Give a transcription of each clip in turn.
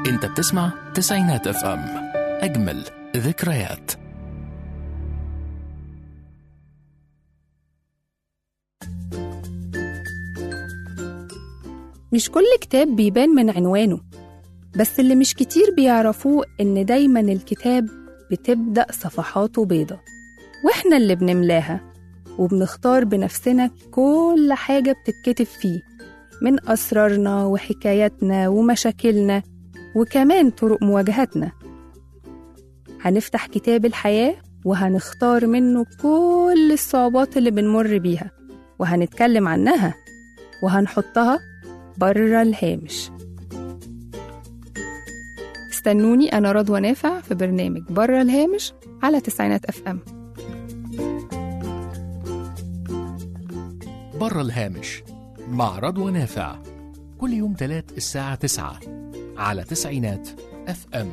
انت بتسمع تسعينات اف ام اجمل ذكريات مش كل كتاب بيبان من عنوانه بس اللي مش كتير بيعرفوه إن دايما الكتاب بتبدأ صفحاته بيضة وإحنا اللي بنملاها وبنختار بنفسنا كل حاجة بتتكتب فيه من أسرارنا وحكاياتنا ومشاكلنا وكمان طرق مواجهتنا هنفتح كتاب الحياة وهنختار منه كل الصعوبات اللي بنمر بيها وهنتكلم عنها وهنحطها بره الهامش استنوني أنا رضوى نافع في برنامج بره الهامش على تسعينات أف أم بره الهامش مع رضوى نافع كل يوم تلات الساعة تسعة على تسعينات اف ام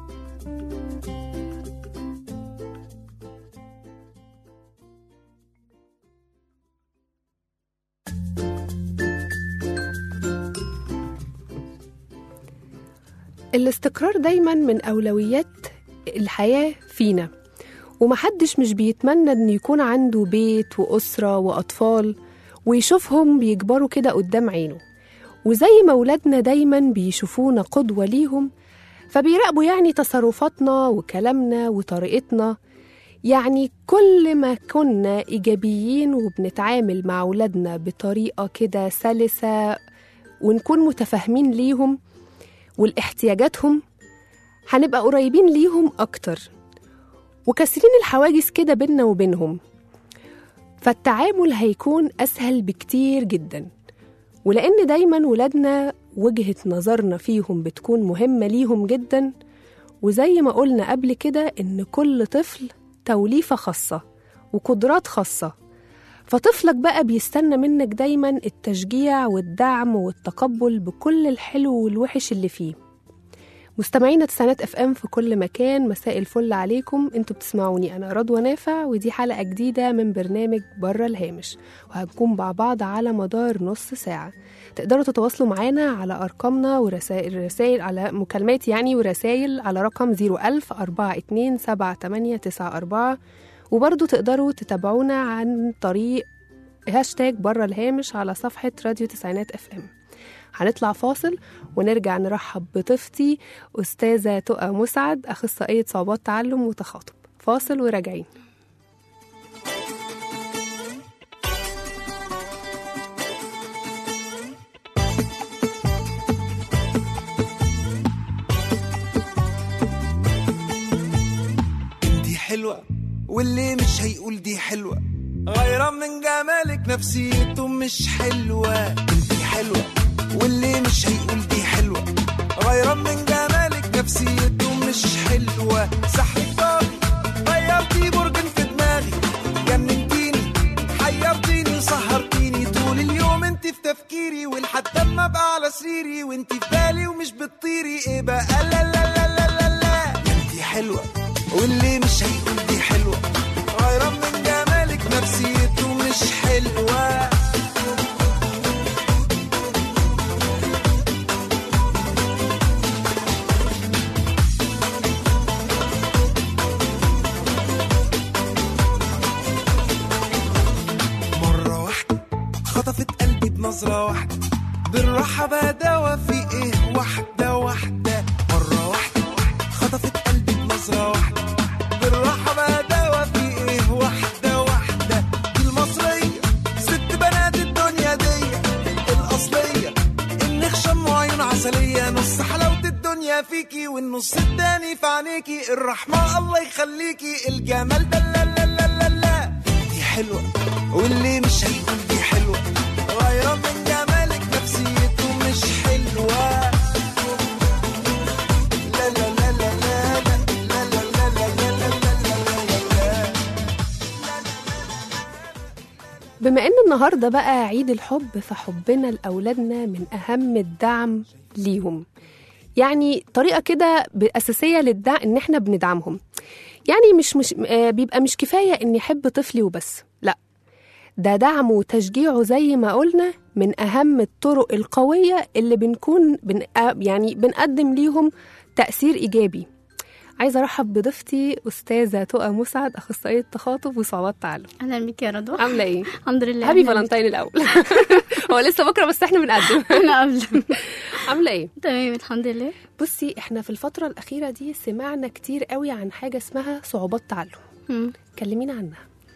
الاستقرار دايما من أولويات الحياة فينا ومحدش مش بيتمنى إن يكون عنده بيت وأسرة وأطفال ويشوفهم بيكبروا كده قدام عينه وزي ما ولادنا دايما بيشوفونا قدوة ليهم فبيراقبوا يعني تصرفاتنا وكلامنا وطريقتنا يعني كل ما كنا إيجابيين وبنتعامل مع ولادنا بطريقة كده سلسة ونكون متفاهمين ليهم والاحتياجاتهم هنبقى قريبين ليهم أكتر وكسرين الحواجز كده بينا وبينهم فالتعامل هيكون أسهل بكتير جدا ولأن دايما ولادنا وجهة نظرنا فيهم بتكون مهمة ليهم جدا وزي ما قلنا قبل كده إن كل طفل توليفة خاصة وقدرات خاصة فطفلك بقى بيستنى منك دايما التشجيع والدعم والتقبل بكل الحلو والوحش اللي فيه مستمعينا تسعينات اف ام في كل مكان مساء الفل عليكم انتوا بتسمعوني انا رضوى نافع ودي حلقه جديده من برنامج بره الهامش وهنكون مع بعض على مدار نص ساعه تقدروا تتواصلوا معانا على ارقامنا ورسائل رسائل على مكالمات يعني ورسائل على رقم 01000 427 وبرضو تقدروا تتابعونا عن طريق هاشتاج بره الهامش على صفحة راديو تسعينات اف ام هنطلع فاصل ونرجع نرحب بضيفتي أستاذة تقى مسعد أخصائية صعوبات تعلم وتخاطب فاصل وراجعين دي حلوة واللي مش هيقول دي حلوة غيران من جمالك نفسيته مش حلوة انتي حلوة واللي مش هيقول دي حلوة غيران من جمالك نفسيته مش حلوة سحرك طاغي غيرتي برج في دماغي جننتيني حيرتيني وسهرتيني طول اليوم انت في تفكيري ولحد اما ابقى على سريري وانت في بالي ومش بتطيري ايه بقى لا لا لا لا لا لا انتي حلوة واللي مش هيقول دي حلوة غيران من جمالك نفسيته مش حلوة مرة واحدة خطفت قلبي بنظرة واحدة بالراحة بدوى في ايه واحدة واحدة مرة واحدة خطفت قلبي بنظرة واحدة بالراحة بدوى في ايه واحدة واحدة دي المصرية ست بنات الدنيا دي الأصلية النخشم وعيون عسلية نص حلاوة الدنيا فيكي والنص التاني في عينيكي الرحمة الله يخليكي الجمال ده لا لا لا لا لا دي حلوة واللي مش هيقول دي حلوة غيران من جمالك نفسيته مش حلوة لا لا لا لا لا لا لا لا لا لا لا لا لا لا بما ان النهارده بقى عيد الحب فحبنا لاولادنا من اهم الدعم ليهم يعني طريقه كده اساسيه للدعم ان احنا بندعمهم يعني مش مش آه، بيبقى مش كفايه اني احب طفلي وبس لا ده دعمه وتشجيعه زي ما قلنا من أهم الطرق القوية اللي بنكون بن يعني بنقدم ليهم تأثير إيجابي عايزة أرحب بضيفتي أستاذة تقى مسعد أخصائية تخاطب وصعوبات تعلم اهلا بيك يا رضوى عاملة إيه؟ الحمد لله هابي أهلاً فالنتين الأول هو لسه بكرة بس إحنا بنقدم بيك. انا قبل عاملة إيه؟ تمام الحمد لله بصي إحنا في الفترة الأخيرة دي سمعنا كتير قوي عن حاجة اسمها صعوبات تعلم مم. كلمينا عنها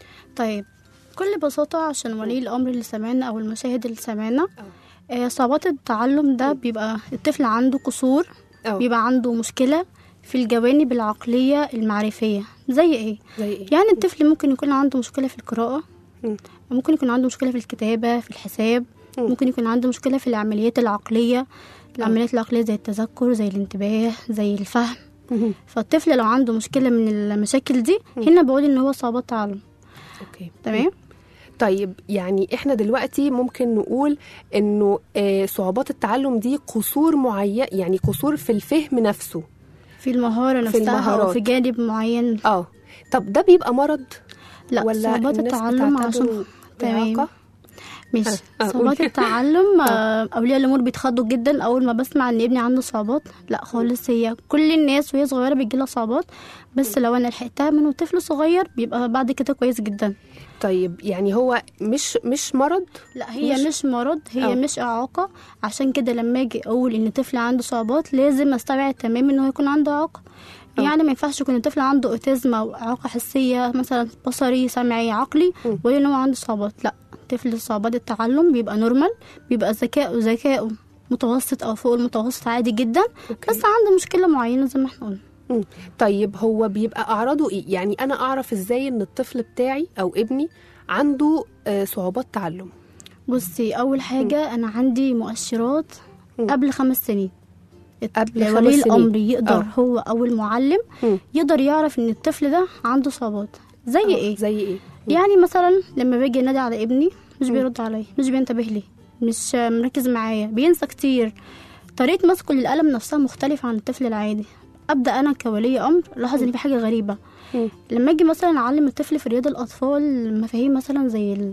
طيب بكل بساطة عشان ولي الأمر اللي سمعنا أو المشاهد اللي سمعنا آه، صعوبات التعلم ده بيبقى الطفل عنده قصور أو بيبقى عنده مشكلة في الجوانب العقلية المعرفية زي ايه؟ زي إيه؟ يعني الطفل ممكن يكون عنده مشكلة في القراءة مم. ممكن يكون عنده مشكلة في الكتابة في الحساب مم. ممكن يكون عنده مشكلة في العمليات العقلية العمليات العقلية زي التذكر زي الانتباه زي الفهم مهم. فالطفل لو عنده مشكلة من المشاكل دي هنا بقول ان هو صعوبات تعلم أوكي تمام طيب يعني احنا دلوقتي ممكن نقول انه آه، صعوبات التعلم دي قصور معين يعني قصور في الفهم نفسه في المهارة في نفسها أو المهارات. في جانب معين اه طب ده بيبقى مرض لا ولا صعوبات الناس التعلم بتعتبره عشان تمام إعاقة؟ ماشي آه، صعوبات قولي. التعلم آه، اولياء الامور بيتخضوا جدا اول ما بسمع ان ابني عنده صعوبات لا خالص هي كل الناس وهي صغيره بيجيلها صعوبات بس لو انا لحقتها من طفل صغير بيبقى بعد كده كويس جدا طيب يعني هو مش مش مرض لا هي مش- مش, مش مرض هي آه. أوه. مش اعاقه عشان كده لما اجي اقول ان طفل عنده صعوبات لازم استبعد تماما ان هو يكون عنده اعاقه آه. يعني ما ينفعش يكون الطفل عنده اوتيزم او اعاقه حسيه مثلا بصري سمعي عقلي م. ويقول ان هو عنده صعوبات لا طفل صعوبات التعلم بيبقى نورمال بيبقى ذكاؤه ذكاؤه متوسط او فوق المتوسط عادي جدا أوكي. بس عنده مشكله معينه زي ما احنا قلنا مم. طيب هو بيبقى اعراضه ايه يعني انا اعرف ازاي ان الطفل بتاعي او ابني عنده آه، صعوبات تعلم بصي اول حاجه انا عندي مؤشرات م. قبل خمس سنين قبل خمس ولي سنين. الامر يقدر آه. هو او المعلم مم. يقدر يعرف ان الطفل ده عنده صعوبات زي آه، ايه زي ايه يعني مثلا لما باجي انادي على ابني مش بيرد عليا مش بينتبه لي مش مركز معايا بينسى كتير طريقه مسكه للقلم نفسها مختلفه عن الطفل العادي ابدا انا كولي امر لاحظ ان في حاجه غريبه مم. لما اجي مثلا اعلم الطفل في رياض الاطفال مفاهيم مثلا زي ال-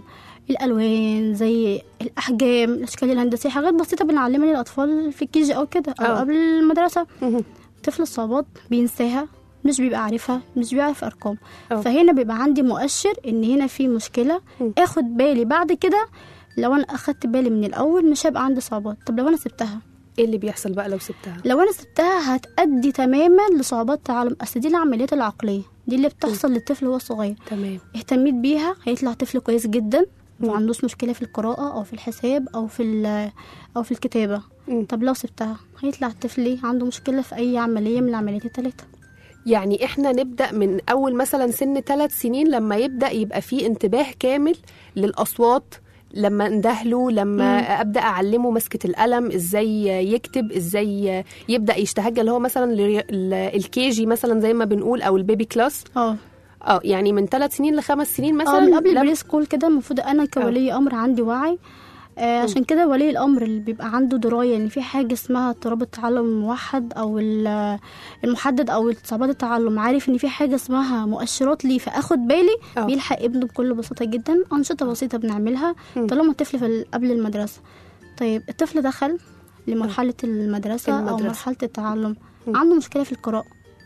الالوان زي الاحجام الاشكال الهندسيه حاجات بسيطه بنعلمها للاطفال في الكيجي او كده او آه. قبل المدرسه مهم. طفل الصعوبات بينساها مش بيبقى عارفها مش بيعرف ارقام أه. فهنا بيبقى عندي مؤشر ان هنا في مشكله مم. اخد بالي بعد كده لو انا اخدت بالي من الاول مش هيبقى عندي صعوبات طب لو انا سبتها ايه اللي بيحصل بقى لو سبتها لو انا سبتها هتأدي تماما لصعوبات تعلم اصل دي العمليات العقليه دي اللي بتحصل للطفل وهو صغير تمام اهتميت بيها هيطلع طفل كويس جدا ما عندوش مشكله في القراءه او في الحساب او في ال- او في الكتابه مم. طب لو سبتها هيطلع طفل عنده مشكله في اي عمليه من العمليات الثلاثه يعني احنا نبدا من اول مثلا سن ثلاث سنين لما يبدا يبقى فيه انتباه كامل للاصوات لما اندهله لما مم. ابدا اعلمه مسكه القلم ازاي يكتب ازاي يبدا يشتهج اللي هو مثلا الكيجي مثلا زي ما بنقول او البيبي كلاس اه اه يعني من ثلاث سنين لخمس سنين مثلا اه من قبل لما- البري سكول كده المفروض انا كولي امر عندي وعي آه عشان كده ولي الامر اللي بيبقى عنده درايه ان في حاجه اسمها اضطراب التعلم الموحد او ال- المحدد او صعوبات التعلم عارف ان في حاجه اسمها مؤشرات ليه فاخد بالي آه. بيلحق ابنه بكل بساطه جدا انشطه بسيطه بنعملها مم. طالما الطفل في ال- قبل المدرسه طيب الطفل دخل لمرحله المدرسه, او المدرسة. مرحله التعلم مم. عنده مشكله في القراءه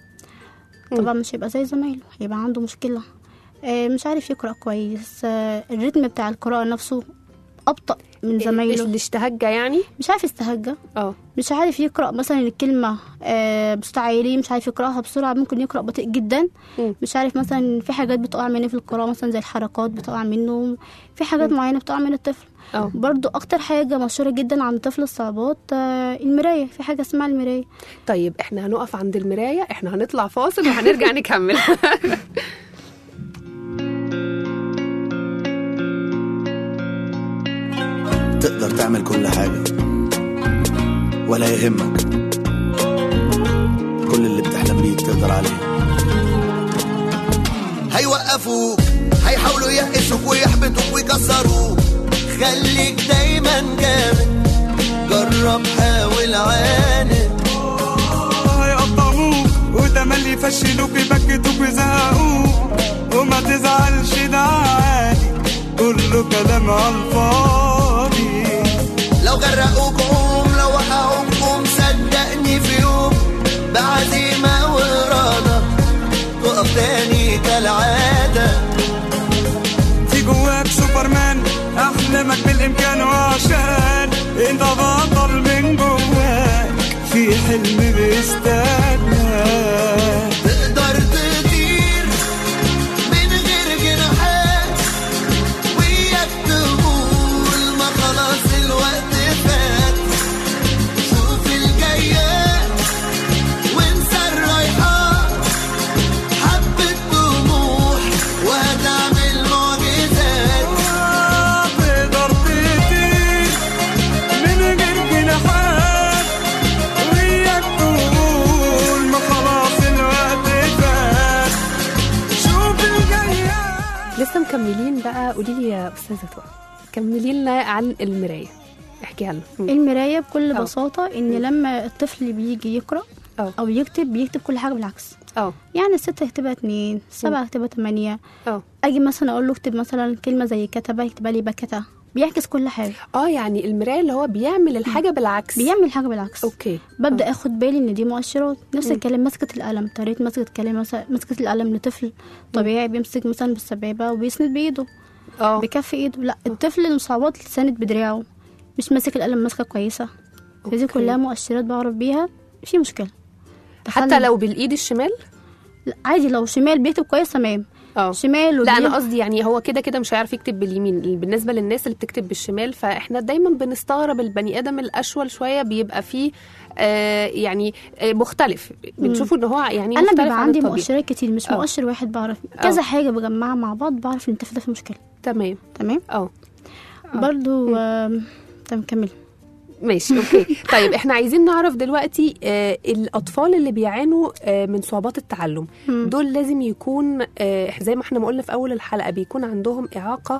مم. طبعا مش هيبقى زي زمايله هيبقى عنده مشكله آه، مش عارف يقرأ كويس آه، الريتم بتاع القراءة نفسه أبطأ من زمايله الاشتهجه يعني مش عارف يستهجى اه مش عارف يقرأ مثلا الكلمة آه، بصوت عالي مش عارف يقرأها بسرعة ممكن يقرأ بطيء جدا مم. مش عارف مثلا في حاجات بتقع منه في القراءة مثلا زي الحركات بتقع منه في حاجات معينة بتقع من الطفل اه برضو أكتر حاجة مشهورة جدا عند طفل الصعوبات آه، المراية في حاجة اسمها المراية طيب احنا هنقف عند المرايه احنا هنطلع فاصل وهنرجع نكمل تقدر تعمل كل حاجة ولا يهمك كل اللي بتحلم بيه تقدر عليه هيوقفوك هيحاولوا يقشوك ويحبطوك ويكسروك خليك دايما جامد جرب حاول عاند هيقطعوك وتملي يفشلوك يبكتوك ويزهقوك وما تزعلش ده عادي كله كلام على الفاضي لو غرقوك قوم لو وقعوك قوم صدقني في يوم بعزيمة وإرادة تقف تاني كالعادة في جواك سوبرمان احلامك بالامكان وعشان انت بطل من جواك في حلم بيستناك تقدر تطير من غير جناحات وياك تقول ما خلاص الوقت فات شوف الجايات وانسى الرايحات حبة طموح وهتعمل معجزات تقدر تطير من غير جناحات وياك تقول ما خلاص الوقت فات شوف الجايات لسه مكملين بقى قولي لي يا استاذه تقى كملي لنا عن المرايه احكي عنها مم. المراية بكل أه. بساطة إن لما الطفل بيجي يقرأ أه. أو يكتب بيكتب كل حاجة بالعكس اه يعني الستة يكتبها اتنين سبعة يكتبها تمانية اه أجي مثلا أقول له اكتب مثلا كلمة زي كتبة يكتبها لي بكتة بيعكس كل حاجة اه يعني المرايه اللي هو بيعمل الحاجه بالعكس بيعمل حاجة بالعكس اوكي ببدا اخد بالي ان دي مؤشرات نفس الكلام مسكه القلم طريقه مسكه الكلام مثلا مسكه القلم لطفل طبيعي بيمسك مثلا بالسبابه وبيسند بايده اه بكف ايده لا الطفل المصعبات ساند بدراعه مش ماسك القلم ماسكه كويسه دي أوكي. كلها مؤشرات بعرف بيها في مشكله حتى تخلي- لو بالايد الشمال لا، عادي لو شمال بيكتب كويس تمام اه شمال لا انا وبيه- قصدي يعني هو كده كده مش هيعرف يكتب باليمين بالنسبه للناس اللي بتكتب بالشمال فاحنا دايما بنستغرب البني ادم الاشول شويه بيبقى فيه آه يعني آه مختلف بنشوفه ان هو يعني انا مختلف بيبقى عن عندي الطبيعي. مؤشرات كتير مش آه. مؤشر واحد بعرف آه. كذا حاجه بجمعها مع بعض بعرف ان الطفل ده في مشكله تمام تمام اه برضو آم، تمام كمل ماشي اوكي طيب احنا عايزين نعرف دلوقتي آه الاطفال اللي بيعانوا آه من صعوبات التعلم مم. دول لازم يكون آه زي ما احنا ما قلنا في اول الحلقه بيكون عندهم اعاقه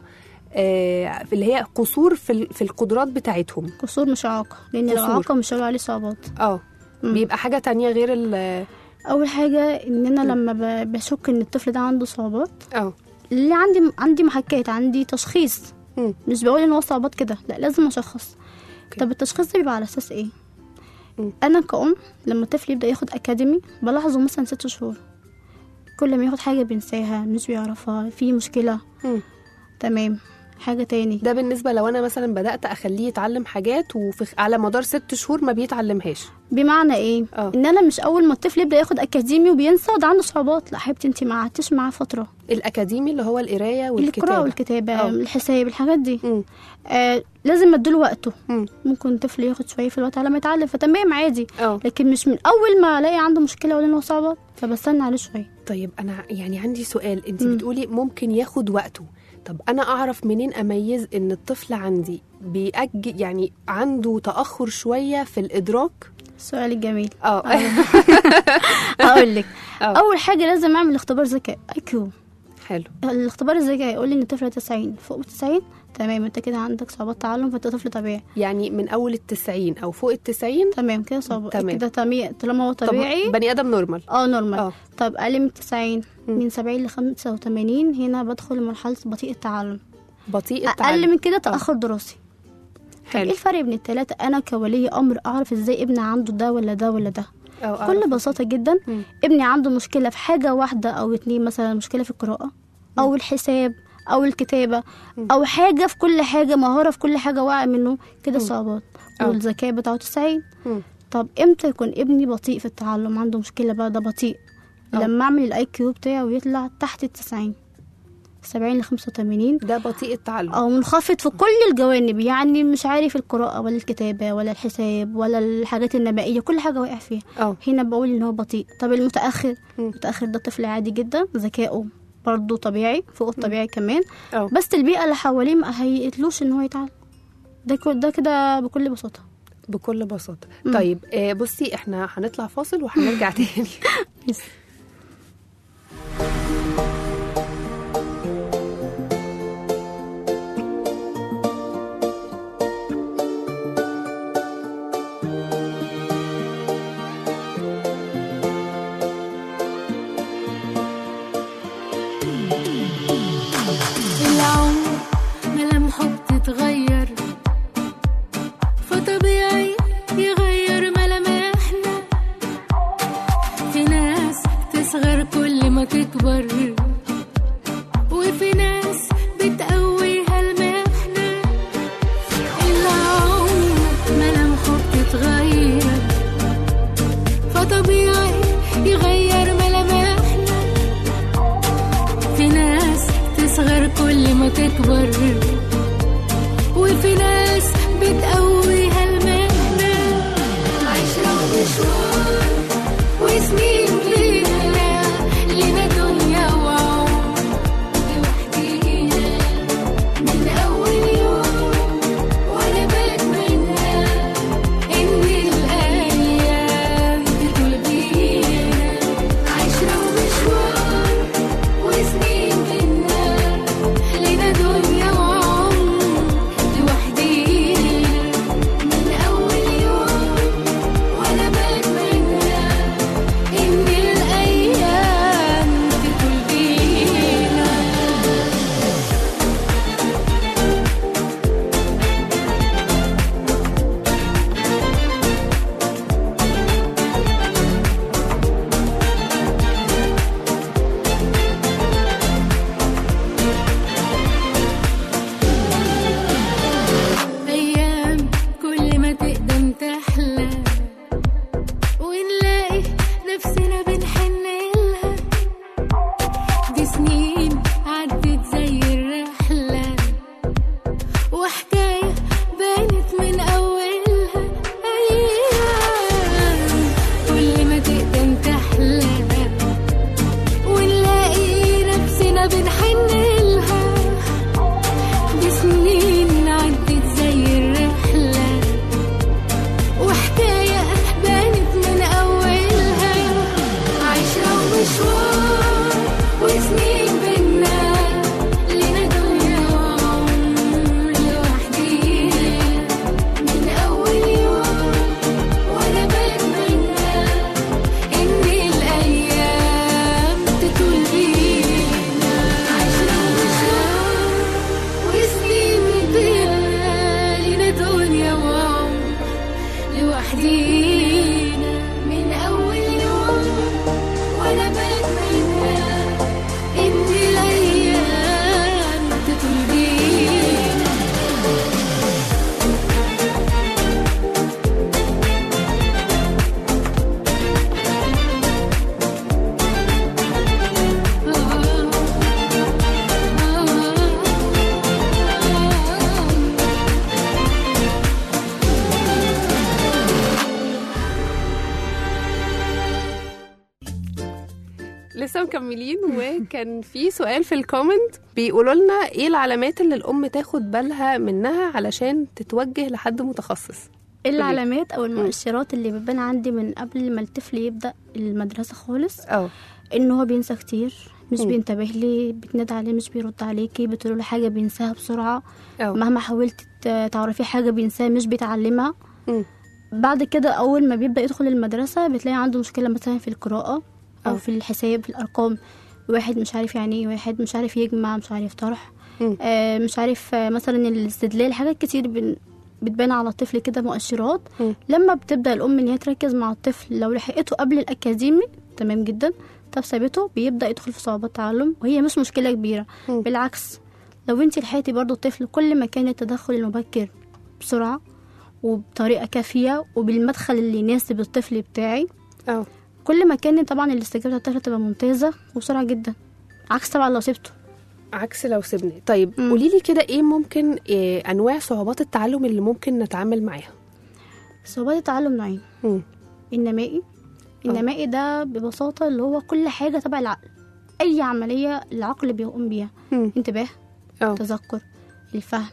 آه اللي هي قصور في ال- في القدرات بتاعتهم قصور مش اعاقه لان لو قصور. اعاقه مش هيقول عليه صعوبات اه مم. بيبقى حاجه تانية غير ال اول حاجه ان انا لما ب- بشك ان الطفل ده عنده صعوبات اه اللي عندي عندي محكات عندي تشخيص مم. مش بقول ان هو صعوبات كده لا لازم اشخص طب التشخيص ده بيبقى على اساس ايه مم. انا كأم لما الطفل يبدا ياخد اكاديمي بلاحظه مثلا ست شهور كل ما ياخد حاجه بينساها مش بيعرفها في مشكله مم. تمام حاجه تاني ده بالنسبه لو انا مثلا بدات اخليه يتعلم حاجات وفي على مدار ست شهور ما بيتعلمهاش بمعنى ايه اه. ان انا مش اول ما الطفل يبدا ياخد اكاديمي وبينسى ده عنده صعوبات لا حبيبتي انت ما قعدتيش معاه فتره الاكاديمي اللي هو القرايه القراءه والكتابه والكتابه اه. الحساب الحاجات دي مم. آه لازم اديله وقته مم. ممكن طفل ياخد شويه في الوقت على ما يتعلم فتمام عادي اه لكن مش من اول ما الاقي عنده مشكله ولا ان هو صعوبات فبستنى عليه شويه طيب انا يعني عندي سؤال انت مم. بتقولي ممكن ياخد وقته طب انا اعرف منين اميز ان الطفل عندي بيأجل يعني عنده تاخر شويه في الادراك السؤال الجميل اه هقول لك اه. اول حاجه لازم اعمل اختبار ذكاء اي كيو حلو الاختبار الذكاء يقول لي ان الطفل 90 فوق 90 تمام انت كده عندك صعوبات تعلم فانت طفل طبيعي يعني من اول التسعين او فوق التسعين تمام كده صعوبات تمام. كده طبيعي طالما هو طب طبيعي بني ادم نورمال اه نورمال اه. طب اقل من 90 مم. من 70 ل 85 هنا بدخل مرحله بطيء التعلم بطيء اقل التعلم من كده تاخر دراسي طب ايه حلو الفرق بين التلاتة انا كولي امر اعرف ازاي ابني عنده ده ولا ده ولا ده أو بكل أعرف. بساطه جدا مم. ابني عنده مشكله في حاجه واحده او اتنين مثلا مشكله في القراءه او الحساب او الكتابه او حاجه في كل حاجه مهاره في كل حاجه واقع منه كده صعوبات أه. والذكاء بتاعه 90 مم. طب امتى يكون ابني بطيء في التعلم عنده مشكله بقى ده بطيء أه. لما اعمل الاي كيو بتاعه ويطلع تحت ال 90 70 ل 85 ده بطيء التعلم او منخفض في كل الجوانب يعني مش عارف القراءه ولا الكتابه ولا الحساب ولا الحاجات النمائيه كل حاجه واقع فيها اه هنا بقول ان هو بطيء طب المتاخر مم. المتاخر ده طفل عادي جدا ذكائه برضه طبيعي فوق الطبيعي كمان اه بس البيئه اللي حواليه ما هيقتلوش ان هو يتعلم ده كو- ده كده بكل بساطه بكل بساطه مم. طيب آه بصي احنا هنطلع فاصل وهنرجع تاني العمر ملامحه بتتغير في ما تكبر وفي ناس بتقويها المحنة العمر ملامحه بتتغير فطبيعي يغير ملامحنا في ناس تصغر كل ما تكبر وفي ناس بتقويها المهنة عشرة ومشوار وسنين لينا لنا دنيا وعمر لوحدينا من أول يوم وأنا بتمنى إن الأيام تطول بينا عشرة ومشوار وسنين بينا لنا دنيا وعمر لوحدينا من أول يوم وأنا بتمنى إن الأيام تطول بينا أيام كل ما تقدم تحلى ونلاقي نفسنا بنحن لها دي سنين عدت زي الرحلة وحكاية بانت من أولها أيام كل ما تقدم تحلى ونلاقي نفسنا بنحن لها دي سنين عدت زي الرحلة وحكاية بانت من أولها عشرة ومشوار وسنين بينا لنا دنيا وعمر لوحدينا من أول يوم وأنا بتمنى إن الأيام تطول بينا عشرة ومشوار وسنين بينا لنا دنيا وعمر لوحدينا من أول يوم وأنا بتمنى إن الأيام تطول بينا لسه مكملين وكان في سؤال في الكومنت بيقولوا لنا ايه العلامات اللي الام تاخد بالها منها علشان تتوجه لحد متخصص ايه العلامات او المؤشرات اللي بتبان عندي من قبل ما الطفل يبدا المدرسه خالص اه ان هو بينسى كتير مش مم. بينتبه لي بتنادي عليه مش بيرد عليكي بتقولي له حاجه بينساها بسرعه اه مهما حاولت ت- تعرفي حاجه بينساها مش بيتعلمها مم. بعد كده اول ما بيبدا يدخل المدرسه بتلاقي عنده مشكله مثلا في القراءه او أه. في الحساب في الارقام واحد مش عارف يعني ايه واحد مش عارف يجمع مش عارف طرح مم. آه مش عارف آه مثلا الاستدلال حاجات كتير بن بتبان على الطفل كده مؤشرات مم. لما بتبدا الام ان هي تركز مع الطفل لو لحقته قبل الاكاديمي تمام جدا طب سابته بيبدا يدخل في صعوبات تعلم وهي مش مشكله كبيره مم. بالعكس لو انت لحقتي برضو الطفل كل ما كان التدخل المبكر بسرعه وبطريقه كافيه وبالمدخل اللي يناسب الطفل بتاعي اه كل ما كان طبعا الاستجابه بتاعت الطفل تبقى ممتازه وبسرعه جدا عكس طبعا لو سبته عكس لو سيبني طيب مم. قولي لي كده ايه ممكن إيه انواع صعوبات التعلم اللي ممكن نتعامل معاها صعوبات التعلم نوعين مم. النمائي النمائي ده ببساطة اللي هو كل حاجة تبع العقل أي عملية العقل بيقوم بيها مم. انتباه اه تذكر الفهم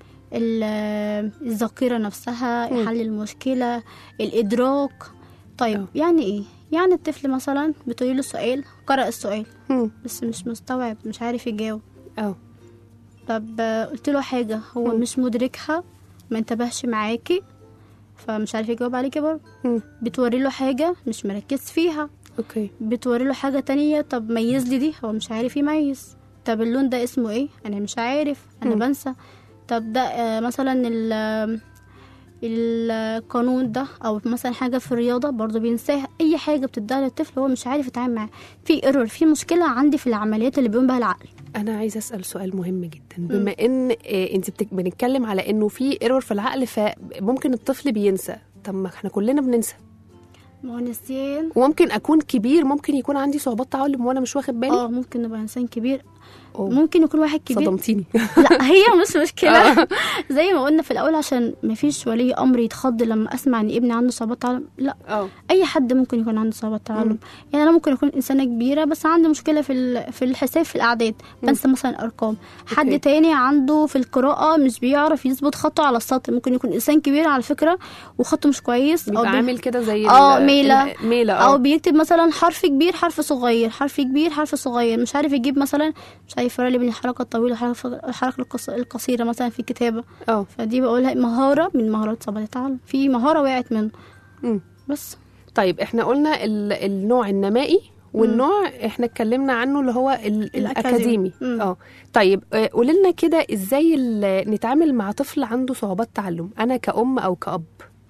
ال- الذاكرة نفسها مم. حل المشكلة الإدراك طيب أه. يعني إيه؟ يعني الطفل مثلا بتقولي له سؤال قرأ السؤال مم. بس مش مستوعب مش عارف يجاوب اه طب آه، قلت له حاجة هو مم. مش مدركها ما انتبهش معاكي فمش عارف يجاوب عليكي برضه مم. بتوري له حاجة مش مركز فيها اوكي بتوري له حاجة تانية طب ميز لي دي هو مش عارف يميز طب اللون ده اسمه ايه انا مش عارف انا مم. بنسى طب ده آه، مثلا ال- آه، القانون ده او مثلا حاجه في الرياضه برضو بينساها اي حاجه بتديها للطفل هو مش عارف يتعامل معاها في ايرور في مشكله عندي في العمليات اللي بيقوم بها العقل انا عايزه اسال سؤال مهم جدا بما ان آه، انت بتك... بنتكلم على انه في ايرور في العقل فممكن الطفل بينسى طب ما احنا كلنا بننسى ما هو نسيان وممكن اكون كبير ممكن يكون عندي صعوبات تعلم وانا مش واخد بالي اه ممكن نبقى انسان كبير أوه. ممكن يكون واحد كبير صدمتيني لا هي مش مشكله زي ما قلنا في الاول عشان ما فيش ولي امر يتخض لما اسمع ان ابني عنده صعوبات تعلم لا اه اي حد ممكن يكون عنده صعوبات تعلم يعني انا ممكن اكون انسانه كبيره بس عندي مشكله في ال- في الحساب في الاعداد بنسى مثلا ارقام حد أوكي. تاني عنده في القراءه مش بيعرف يظبط خطه على السطر ممكن يكون انسان كبير على فكره وخطه مش كويس بيبقى بي- عامل كده زي اه ال- ميلة. ال- ميلة او اه بيكتب مثلا حرف كبير حرف صغير حرف كبير حرف صغير مش عارف يجيب مثلا مش عارف يفرق بين الحركه الطويله والحركه الحركة القص- القصيره مثلا في الكتابه اه فدي بقولها مهاره من مهارات صعوبات التعلم في مهاره وقعت منه مم. بس طيب احنا قلنا ال- النوع النمائي والنوع احنا اتكلمنا عنه اللي هو ال- الأكاديمي. الاكاديمي مم. اه طيب آه، قولي لنا كده ازاي ال- نتعامل مع طفل عنده صعوبات تعلم انا كأم او كأب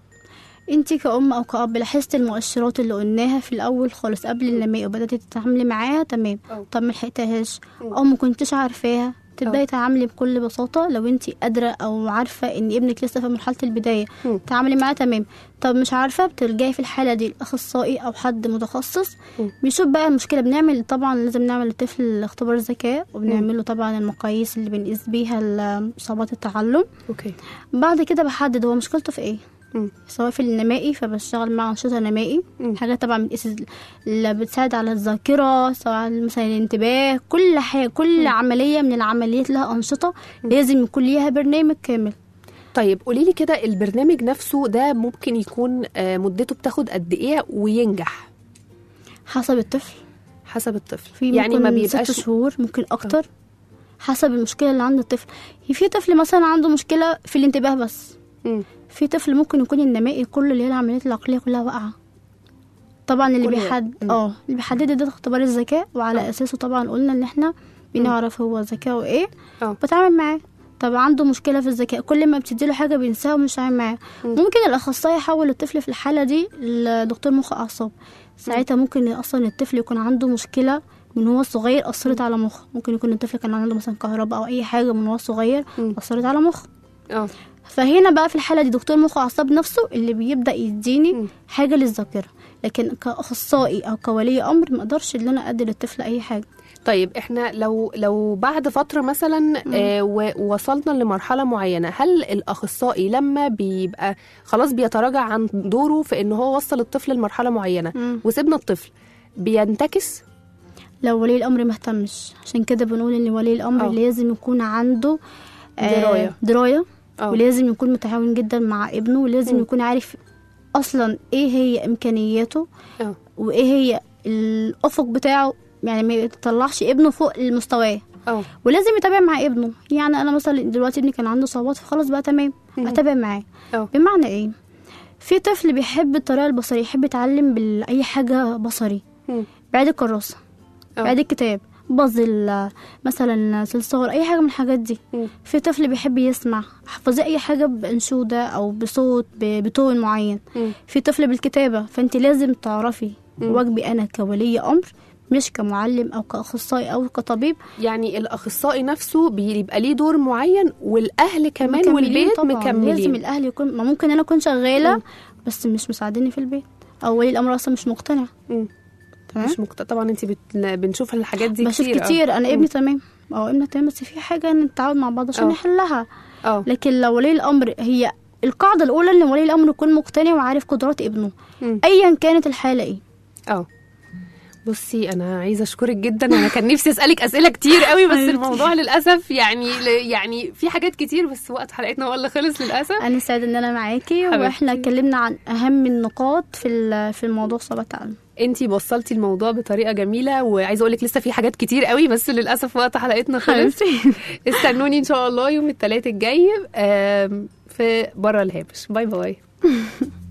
انت كأم او كأب لاحظت المؤشرات اللي قلناها في الاول خالص قبل النماء وبدأتي تتعاملي معاها تمام أه. طب ما لحقتهاش او ما كنتش عارفاها تبداي تعاملي بكل بساطه لو انت قادره او عارفه ان ابنك لسه في مرحله البدايه مم. تعاملي معاه تمام طب مش عارفه بتلجئي في الحاله دي الاخصائي او حد متخصص مم. بيشوف بقى المشكله بنعمل طبعا لازم نعمل للطفل اختبار ذكاء وبنعمل له طبعا المقاييس اللي بنقيس بيها ال- اصابات التعلم اوكي بعد كده بحدد هو مشكلته في ايه مم. سواء في النمائي فبشتغل مع أنشطة نمائي مم. حاجات طبعا بتقيس اللي بتساعد على الذاكرة سواء مثلا الانتباه كل حاجة كل عملية من العمليات لها أنشطة لازم يكون ليها برنامج كامل طيب قولي لي كده البرنامج نفسه ده ممكن يكون آه، مدته بتاخد قد ايه وينجح حسب الطفل حسب الطفل في يعني ما ممكن ست بيبقاش شهور ممكن أكتر حسب المشكلة اللي عند الطفل في طفل مثلا عنده مشكلة في الانتباه بس مم. في طفل ممكن يكون النمائي كله اللي هي العمليات العقلية كلها واقعة طبعا اللي كل- بيحدد مم. اه اللي بيحدد ده اختبار الذكاء وعلى اساسه طبعا قلنا ان احنا بنعرف هو ذكاؤه ايه اه بتعامل معاه طب عنده مشكله في الذكاء كل ما بتديله حاجه بينساها ومش عامل معاه ممكن الاخصائي يحول الطفل في الحاله دي لدكتور مخ اعصاب ساعتها ممكن اصلا الطفل يكون عنده مشكله من هو صغير اثرت على مخه ممكن يكون الطفل كان عنده مثلا كهرباء او اي حاجه من هو صغير مم. اثرت على مخه اه فهنا بقى في الحاله دي دكتور مخ اعصاب نفسه اللي بيبدا يديني مم. حاجه للذاكره لكن كاخصائي او كولي امر ما اقدرش ان انا ادي للطفل اي حاجه طيب احنا لو لو بعد فتره مثلا آه و- ووصلنا لمرحله معينه هل الاخصائي لما بيبقى خلاص بيتراجع عن دوره في ان هو وصل الطفل لمرحله معينه مم. وسيبنا الطفل بينتكس لو ولي الامر مهتمش عشان كده بنقول ان ولي الامر آه. لازم يكون عنده دراية. درايه اه ولازم يكون متعاون جدا مع ابنه ولازم مم. يكون عارف اصلا ايه هي امكانياته اه وايه هي الافق بتاعه يعني ما يطلعش ابنه فوق المستواه اه ولازم يتابع مع ابنه يعني انا مثلا دلوقتي ابني كان عنده صعوبات فخلاص بقى تمام مم. اتابع معاه اه بمعنى ايه في طفل بيحب الطريقه البصريه يحب يتعلم باي حاجه بصري مم. بعيد الكراسه اه. بعيد الكتاب بازل مثلا صلصال اي حاجه من الحاجات دي مم. في طفل بيحب يسمع حفظي اي حاجه بانشوده او بصوت ب- بتون معين مم. في طفل بالكتابه فانت لازم تعرفي واجبي انا كولي امر مش كمعلم او كاخصائي او كطبيب يعني الاخصائي نفسه بيبقى ليه دور معين والاهل كمان مكملين والبيت طبعاً. لازم مكملين الاهل يكون ما ممكن انا اكون شغاله مم. بس مش مساعديني في البيت او ولي الامر اصلا مش مقتنع مم. تمام مش مقت... طبعا انت بت... بنشوف الحاجات دي بشوف كتير كتير, اه. انا ابني تمام او ابني تمام بس في حاجه نتعاون مع بعض عشان اه. نحلها اه لكن لو ولي الامر هي القاعده الاولى ان ولي الامر يكون مقتنع وعارف قدرات ابنه مم. ايا كانت الحاله ايه اه بصي انا عايزه اشكرك جدا انا كان نفسي اسالك اسئله كتير قوي بس الموضوع للاسف يعني يعني في حاجات كتير بس وقت حلقتنا هو اللي خلص للاسف انا سعيد ان انا معاكي حبيبتي. واحنا اتكلمنا عن اهم النقاط في ال- في الموضوع صعب التعلم انتي وصلتي الموضوع بطريقه جميله وعايزه اقول لك لسه في حاجات كتير قوي بس للاسف وقت حلقتنا خلص استنوني ان شاء الله يوم الثلاث الجاي آم، في بره الهامش باي باي